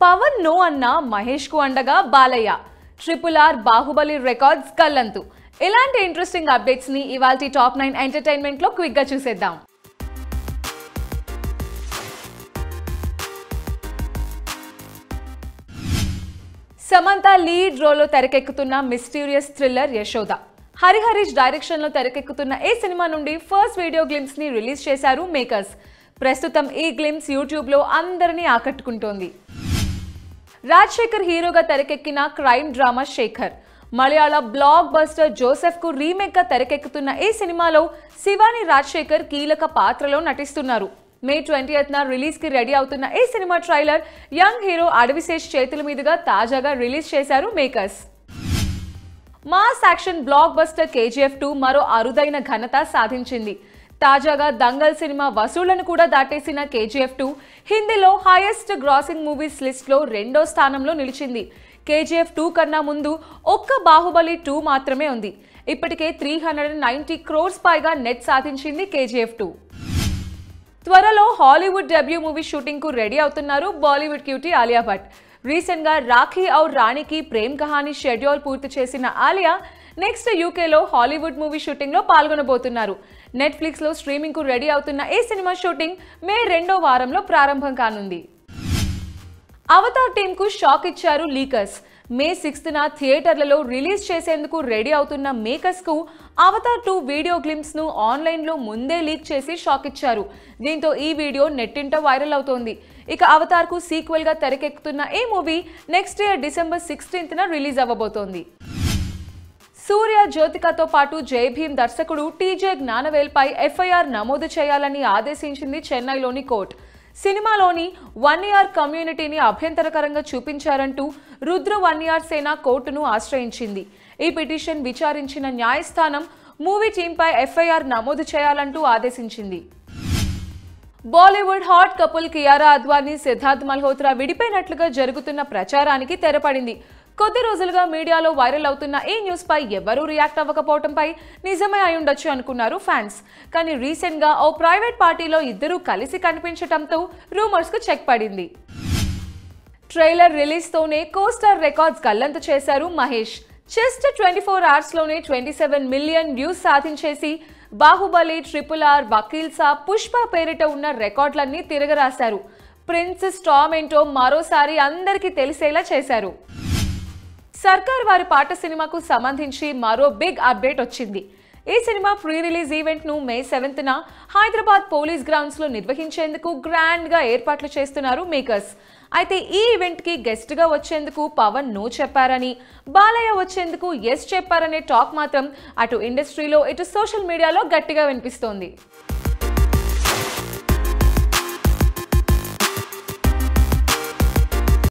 Pawan no అన్న మహేష్ కు అండగా Balayya triple R Baahubali records గల్లంతు ఇలాంటి ఇంట్రెస్టింగ్ అప్డేట్స్ ని ఇవాల్టి టాప్ నైన్ ఎంటర్టైన్మెంట్ లో క్విక్ గా చూసేద్దాం సమంత లీడ్ రోల్లో తెరకెక్కుతున్న mysterious thriller Yashoda Hariharish direction లో తెరకెక్కుతున్న ఈ సినిమా నుండి ఫస్ట్ వీడియో గ్లిమ్స్ ని రిలీజ్ చేశారు మేకర్స్ ప్రస్తుతం ఈ గ్లిమ్స్ యూట్యూబ్ లో అందరినీ ఆకట్టుకుంటోంది రాజశేఖర్ హీరోగా తెరకెక్కిన క్రైమ్ డ్రామా శేఖర్ మలయాళ బ్లాక్ బస్టర్ జోసెఫ్ కు రీమేక్ గా తెరకెక్కుతున్న ఈ సినిమాలో శివాని రాజశేఖర్ కీలక పాత్రలో నటిస్తున్నారు మే ట్వంటీ న రిలీజ్ కి రెడీ అవుతున్న ఈ సినిమా ట్రైలర్ యంగ్ హీరో అడవిశేష్ చేతుల మీదుగా తాజాగా రిలీజ్ చేశారు makers mass action blockbuster KGF two మరో అరుదైన ఘనత సాధించింది తాజాగా దంగల్ సినిమా వసూళ్లను కూడా దాటేసిన కేజీఎఫ్ టూ హిందీలో హైయెస్ట్ గ్రాసింగ్ మూవీస్ లిస్ట్ లో రెండో స్థానంలో నిలిచింది కేజీఎఫ్ టూ కన్నా ముందు ఒక్క బాహుబలి టూ మాత్రమే ఉంది ఇప్పటికే త్రీ హండ్రెడ్ నైన్టీ క్రోర్స్ పైగా నెట్ సాధించింది కేజీఎఫ్ టూ త్వరలో హాలీవుడ్ డెబ్యూ మూవీ షూటింగ్ కు రెడీ అవుతున్నారు Bollywood cutie Alia Bhatt recent గా రాఖీ ఔర్ రాణికి ప్రేమ్ కహానీ షెడ్యూల్ పూర్తి చేసిన ఆలియా నెక్స్ట్ యూకేలో హాలీవుడ్ మూవీ షూటింగ్ లో పాల్గొనబోతున్నారు నెట్ఫ్లిక్స్ లో స్ట్రీమింగ్ కు రెడీ అవుతున్న ఈ సినిమా షూటింగ్ మే రెండో వారంలో ప్రారంభం కానుంది అవతార్ టీమ్ కు షాక్ ఇచ్చారు లీకర్స్ మే సిక్స్త్ న థియేటర్లలో రిలీజ్ చేసేందుకు రెడీ అవుతున్న మేకర్స్ కు అవతార్ టూ వీడియో గ్లిమ్స్ ను ఆన్లైన్ లో ముందే లీక్ చేసి షాక్ ఇచ్చారు దీంతో ఈ వీడియో నెట్టింట వైరల్ అవుతోంది ఇక అవతార్ కు సీక్వెల్ గా తెరకెక్కుతున్న ఈ movie next year December sixteenth న రిలీజ్ అవ్వబోతోంది సూర్య జ్యోతికతో పాటు జై భీమ్ దర్శకుడు టీజే జ్ఞానవేల్పై ఎఫ్ఐఆర్ నమోదు చేయాలని ఆదేశించింది చెన్నైలోని కోర్టు సినిమాలోని వన్ ఇయర్ కమ్యూనిటీని అభ్యంతరకరంగా చూపించారంటూ రుద్ర వన్ ఇయర్ సేన కోర్టును ఆశ్రయించింది ఈ పిటిషన్ విచారించిన న్యాయస్థానం మూవీ టీంపై ఎఫ్ఐఆర్ నమోదు చేయాలంటూ ఆదేశించింది Bollywood hot couple Kiara Advani Siddharth Malhotra విడిపోయినట్లుగా జరుగుతున్న ప్రచారానికి తెరపడింది కొద్ది రోజులుగా మీడియాలో వైరల్ అవుతున్న ఈ న్యూస్ పై ఎవరూ రియాక్ట్ అవ్వకపోవడంపై నిజమే అయి ఉండొచ్చు అనుకున్నారు ఫ్యాన్స్ కానీ రీసెంట్ గా ఓ ప్రైవేట్ పార్టీలో ఇద్దరూ కలిసి కనిపించడంతో రూమర్స్ కు చెక్ పడింది ట్రైలర్ రిలీజ్ తోనే కోస్టార్ రికార్డ్స్ గల్లంతు చేశారు Mahesh just twenty four hours లోనే ట్వంటీ సెవెన్ మిలియన్ వ్యూస్ సాధించేసి బాహుబలి ట్రిపుల్ ఆర్ వకీల్ సా పుష్ప పేరిట ఉన్న రికార్డులన్నీ తిరగరాశారు ప్రిన్స్ స్టామ్ ఏంటో మరోసారి అందరికీ తెలిసేలా చేశారు సర్కార్ వారి పాట సినిమాకు సంబంధించి మరో బిగ్ అప్డేట్ వచ్చింది ఈ సినిమా ప్రీ రిలీజ్ ఈవెంట్ ను మే సెవెంత్ న హైదరాబాద్ పోలీస్ గ్రౌండ్స్ లో నిర్వహించేందుకు గ్రాండ్ గా ఏర్పాట్లు చేస్తున్నారు మేకర్స్ అయితే ఈ ఈవెంట్ కి గెస్ట్ గా వచ్చేందుకు పవన్ నో చెప్పారని బాలయ్య వచ్చేందుకు ఎస్ చెప్పారనే టాక్ మాత్రం అటు ఇండస్ట్రీలో ఇటు సోషల్ మీడియాలో గట్టిగా వినిపిస్తోంది